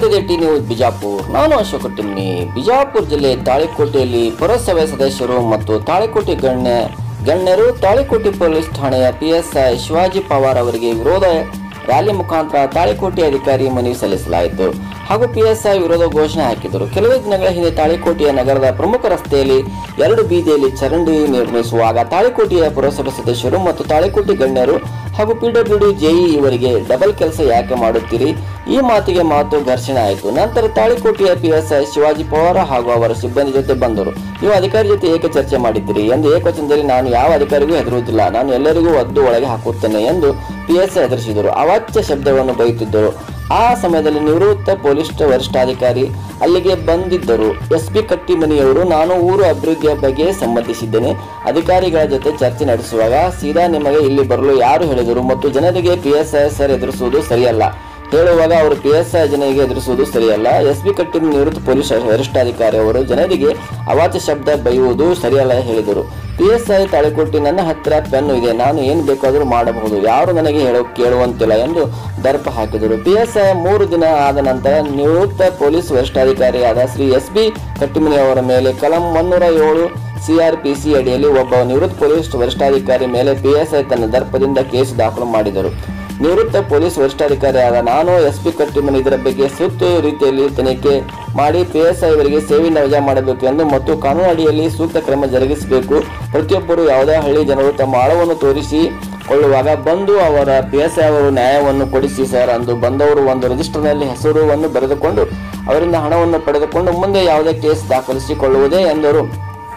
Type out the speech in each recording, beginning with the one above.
ಇದೆ T news Bijapur ನಾನು ಅಶೋಕ ಟಿಮ್ನಿ ಬಿಜಾಪುರ ಜಿಲ್ಲೆ ತಾಳಿಕೋಟೆಯಲ್ಲಿ ಪುರಸಭೆ ಸದಸ್ಯರು ಮತ್ತು ತಾಳಿಕೋಟೆ ಗಣ್ಯ ಗಣ್ಯರು ತಾಳಿಕೋಟೆ ಪೊಲೀಸ್ ಠಾಣೆಯ ಪಿಎಸ್ಐ ಶಿವಾಜಿ ಪವಾರ್ ಅವರಿಗೆ ವಿರೋಧ ರ್ಯಾಲಿ ಮುಖಾಂತರ ತಾಳಿಕೋಟೆ ಅಧಿಕಾರಿ ಮನವಿ ಸಲ್ಲಿಸಲಾಯಿತು ಹಾಗೂ ಪಿಎಸ್ಐ ವಿರೋಧ ಘೋಷಣೆ ಹಾಕಿದರು ಕೆಲವೇ ದಿನಗಳ ಹಿಂದೆ ತಾಳಿಕೋಟೆಯ ನಗರದ ಪ್ರಮುಖ ರಸ್ತೆಯಲ್ಲಿ ಎರಡು ಬೀದಿಯಲ್ಲಿ ಚರಂಡಿ ನಿರ್ಮಿಸುವಾಗ ತಾಳಿಕೋಟೆಯ ಪುರಸಭೆ ಸದಸ್ಯರು ಮತ್ತು ತಾಳಿಕೋಟೆ ಗಣ್ಯರು ಹಾಗೂ ಪಿಡಬ್ಲ್ಯೂಡಿ ಜೆಇ ಇವರಿಗೆ ಡಬಲ್ ಕೆಲಸ ಯಾಕೆ ಮಾಡುತ್ತೀರಿ ಈ ಮಾತಿಗೆ ಮಾತು ಘರ್ಷಣೆ ಆಯಿತು ನಂತರ ತಾಳಿಕೋಟೆಯ ಪಿಎಸ್ಐ ಶಿವಾಜಿ ಪವಾರ ಹಾಗೂ ಅವರ ಸಿಬ್ಬಂದಿ ಜೊತೆ ಬಂದರು ನೀವು ಅಧಿಕಾರಿ ಜೊತೆ ಏಕೆ ಚರ್ಚೆ ಮಾಡಿದ್ದೀರಿ ಎಂದು ಏಕವಚನದಲ್ಲಿ ನಾನು ಯಾವ ಅಧಿಕಾರಿಗೂ ಹೆದರುವುದಿಲ್ಲ ನಾನು ಎಲ್ಲರಿಗೂ ಒದ್ದು ಒಳಗೆ ಹಾಕುತ್ತೇನೆ ಎಂದು ಪಿಎಸ್ಐ ಹೆದರಿಸಿದರು ಅವಾಚ್ಯ ಶಬ್ದವನ್ನು ಬೈಯುತ್ತಿದ್ದರು ಆ ಸಮಯದಲ್ಲಿ ನಿವೃತ್ತ ಪೊಲೀಸ್ ವರಿಷ್ಠಾಧಿಕಾರಿ ಅಲ್ಲಿಗೆ ಬಂದಿದ್ದರು ಎಸ್ ಪಿ ಕಟ್ಟಿಮನಿಯವರು ನಾನು ಊರು ಅಭಿವೃದ್ಧಿಯ ಬಗ್ಗೆ ಸಂಬಂಧಿಸಿದ್ದೇನೆ ಅಧಿಕಾರಿಗಳ ಜೊತೆ ಚರ್ಚೆ ನಡೆಸುವಾಗ ಸೀದಾ ನಿಮಗೆ ಇಲ್ಲಿ ಬರಲು ಯಾರು ಹೇಳಿದರು ಮತ್ತು ಜನರಿಗೆ ಪಿಎಸ್ಐ ಸರ್ ಎದುರಿಸುವುದು ಸರಿಯಲ್ಲ ಹೇಳುವಾಗ ಅವರು ಪಿಎಸ್ಐ ಜನರಿಗೆ ಎದುರಿಸುವುದು ಸರಿಯಲ್ಲ ಎಸ್ ಬಿ ಕಟ್ಟಿನ ನಿವೃತ್ತ ಪೊಲೀಸ್ ವರಿಷ್ಠಾಧಿಕಾರಿ ಅವರು ಜನರಿಗೆ ಅವಾಚ್ಯ ಶಬ್ದ ಬೈಯುವುದು ಸರಿಯಲ್ಲ ಹೇಳಿದರು ಪಿಎಸ್ಐ ತಾಳಿಕೊಟ್ಟಿ ನನ್ನ ಹತ್ತಿರ ಪೆನ್ನು ಇದೆ ನಾನು ಏನು ಬೇಕಾದರೂ ಮಾಡಬಹುದು ಯಾರು ನನಗೆ ಹೇಳೋ ಕೇಳುವಂತಿಲ್ಲ ಎಂದು ದರ್ಪ ಹಾಕಿದರು ಪಿಎಸ್ಐ ಮೂರು ದಿನ ಆದ ನಂತರ ನಿವೃತ್ತ ಪೊಲೀಸ್ ವರಿಷ್ಠಾಧಿಕಾರಿಯಾದ ಶ್ರೀ ಎಸ್ ಬಿ ಕಟ್ಟಿಮನಿ ಅವರ ಮೇಲೆ ಕಲಂ ಒನ್ನೂರ ಏಳು ಸಿಆರ್ಪಿಸಿ ಅಡಿಯಲ್ಲಿ ಒಬ್ಬ ನಿವೃತ್ತ ಪೊಲೀಸ್ ವರಿಷ್ಠಾಧಿಕಾರಿ ಮೇಲೆ ಪಿಎಸ್ಐ ತನ್ನ ದರ್ಪದಿಂದ ಕೇಸ್ ದಾಖಲು ಮಾಡಿದರು ನಿವೃತ್ತ ಪೊಲೀಸ್ ವರಿಷ್ಠಾಧಿಕಾರಿಯಾದ ನಾನು ಎಸ್ ಪಿ ಕಟ್ಟಿಮನಿ ಇದರ ಬಗ್ಗೆ ಸೂಕ್ತ ರೀತಿಯಲ್ಲಿ ತನಿಖೆ ಮಾಡಿ ಪಿಎಸ್ಐ ಅವರಿಗೆ ಸೇವೆಯಿಂದ ವಜಾ ಮಾಡಬೇಕು ಎಂದು ಮತ್ತು ಕಾನೂನು ಅಡಿಯಲ್ಲಿ ಸೂಕ್ತ ಕ್ರಮ ಜರುಗಿಸಬೇಕು ಪ್ರತಿಯೊಬ್ಬರು ಯಾವುದೇ ಹಳ್ಳಿ ಜನರು ತಮ್ಮ ಆಳವನ್ನು ತೋರಿಸಿ ಕೊಳ್ಳುವಾಗ ಬಂದು ಅವರ ಪಿಎಸ್ಐ ಅವರು ನ್ಯಾಯವನ್ನು ಕೊಡಿಸಿ ಸರ್ ಅಂದು ಬಂದವರು ಒಂದು ರಿಜಿಸ್ಟರ್ನಲ್ಲಿ ಹೆಸರುವನ್ನು ಬರೆದುಕೊಂಡು ಅವರಿಂದ ಹಣವನ್ನು ಪಡೆದುಕೊಂಡು ಮುಂದೆ ಯಾವುದೇ ಕೇಸ್ ದಾಖಲಿಸಿಕೊಳ್ಳುವುದೇ ಎಂದರು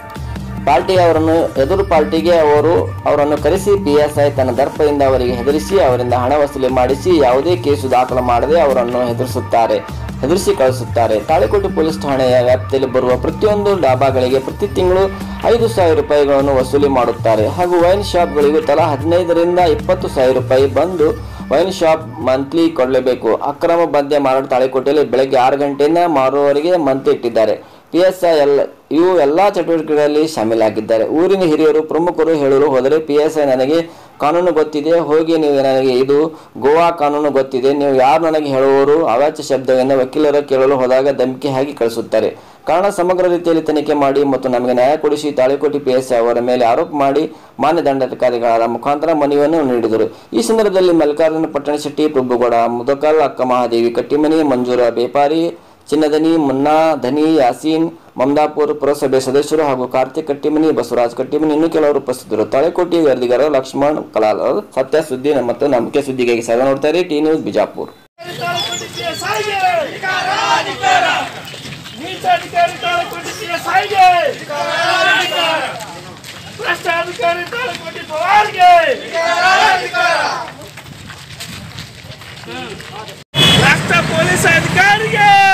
ಪಾರ್ಟಿ ಅವರನ್ನು ಎದುರು ಪಾರ್ಟಿಗೆ ಅವರು ಅವರನ್ನು ಕರೆಸಿ ಪಿಎಸ್ಐ ತನ್ನ ದರ್ಪದಿಂದ ಅವರಿಗೆ ಹೆದರಿಸಿ ಅವರಿಂದ ಹಣ ವಸೂಲಿ ಮಾಡಿಸಿ ಯಾವುದೇ ಕೇಸು ದಾಖಲು ಮಾಡದೆ ಅವರನ್ನು ಹೆದರಿಸುತ್ತಾರೆ ಹೆದರಿಸಿ ಕಳಿಸುತ್ತಾರೆ ತಾಳಿಕೋಟೆ ಪೊಲೀಸ್ ಠಾಣೆಯ ವ್ಯಾಪ್ತಿಯಲ್ಲಿ ಬರುವ ಪ್ರತಿಯೊಂದು ಡಾಬಾಗಳಿಗೆ ಪ್ರತಿ ತಿಂಗಳು ಐದು ಸಾವಿರ ರೂಪಾಯಿಗಳನ್ನು ವಸೂಲಿ ಮಾಡುತ್ತಾರೆ ಹಾಗೂ ವೈನ್ ಶಾಪ್ಗಳಿಗೂ ತಲಾ ಹದಿನೈದರಿಂದ ಇಪ್ಪತ್ತು ಸಾವಿರ ರೂಪಾಯಿ ಬಂದು ವೈನ್ ಶಾಪ್ ಮಂತ್ಲಿ ಕೊಡಲೇಬೇಕು ಅಕ್ರಮ ಮದ್ಯ ಮಾರಾಟ ತಾಳಿಕೋಟೆಯಲ್ಲಿ ಬೆಳಗ್ಗೆ ಆರು ಗಂಟೆಯಿಂದ ಮಾರುವವರೆಗೆ ಮಂತ್ಲಿ ಇಟ್ಟಿದ್ದಾರೆ ಪಿಎಸ್ಐ ಎಲ್ಲ ಇವು ಎಲ್ಲ ಚಟುವಟಿಕೆಗಳಲ್ಲಿ ಶಾಮೀಲಾಗಿದ್ದಾರೆ ಊರಿನ ಹಿರಿಯರು ಪ್ರಮುಖರು ಹೇಳಲು ಹೋದರೆ ಪಿಎಸ್ಐ ನನಗೆ ಕಾನೂನು ಗೊತ್ತಿದೆ ಹೋಗಿ ನೀವು ನನಗೆ ಇದು ಗೋವಾ ಕಾನೂನು ಗೊತ್ತಿದೆ ನೀವು ಯಾರು ನನಗೆ ಹೇಳುವವರು ಅವಾಚ್ಯ ಶಬ್ದವನ್ನು ವಕೀಲರ ಕೇಳಲು ಹೋದಾಗ ಧಮಕಿ ಹಾಕಿ ಕಳಿಸುತ್ತಾರೆ ಕಾರಣ ಸಮಗ್ರ ರೀತಿಯಲ್ಲಿ ತನಿಖೆ ಮಾಡಿ ಮತ್ತು ನಮಗೆ ನ್ಯಾಯ ಕೊಡಿಸಿ ತಾಳಿಕೋಟಿ ಪಿಎಸ್ಐ ಅವರ ಮೇಲೆ ಆರೋಪ ಮಾಡಿ ಮಾನ್ಯ ದಂಡಾಧಿಕಾರಿಗಳಾದ ಮುಖಾಂತರ ಮನವಿಯನ್ನು ನೀಡಿದರು ಈ ಸಂದರ್ಭದಲ್ಲಿ ಮಲ್ಲಿಕಾರ್ಜುನ ಪಟ್ಟಣಶೆಟ್ಟಿ ಪ್ರಭುಗೌಡ ಮುದಕಲ್ ಅಕ್ಕ ಮಹಾದೇವಿ ಕಟ್ಟಿಮನಿ ಮಂಜೂರ ಬೇಪಾರಿ ಚಿನ್ನದನಿ ಮುನ್ನಾ ಧನಿ ಯಾಸೀನ್ ಮಮದಾಪುರ ಪುರಸಭೆ ಸದಸ್ಯರು ಹಾಗೂ ಕಾರ್ತಿಕ್ ಕಟ್ಟಿಮನಿ ಬಸವರಾಜ್ ಕಟ್ಟಿಮನಿ ಇನ್ನೂ ಕೆಲವರು ಉಪಸ್ಥಿತರು ತಳೆಕೋಟಿ ವರದಿಗಾರ ಲಕ್ಷ್ಮಣ್ ಕಲಾಲ್ ಸತ್ಯ ಸುದ್ದಿ ಮತ್ತು ನಂಬಿಕೆ ಸುದ್ದಿಗಾಗಿ ಸದಾ ನೋಡ್ತಾರೆ ಟಿ ನ್ಯೂಸ್ ಬಿಜಾಪುರ್ ತಾಳಕೊಟ್ಟಿಗೆ ಸಾಯಿಗೆ ನೀಚಾಧಿಕಾರಿ ತಾಳಕೊಟ್ಟಿಗೆ ಸಾಯಿಗೆ ಭ್ರಷ್ಟಾಧಿಕಾರಿ ತಾಳಕೊಟ್ಟಿ ಪವಾರ್ಗೆ ರಾಷ್ಟ್ರ ಪೊಲೀಸ್ ಅಧಿಕಾರಿಗೆ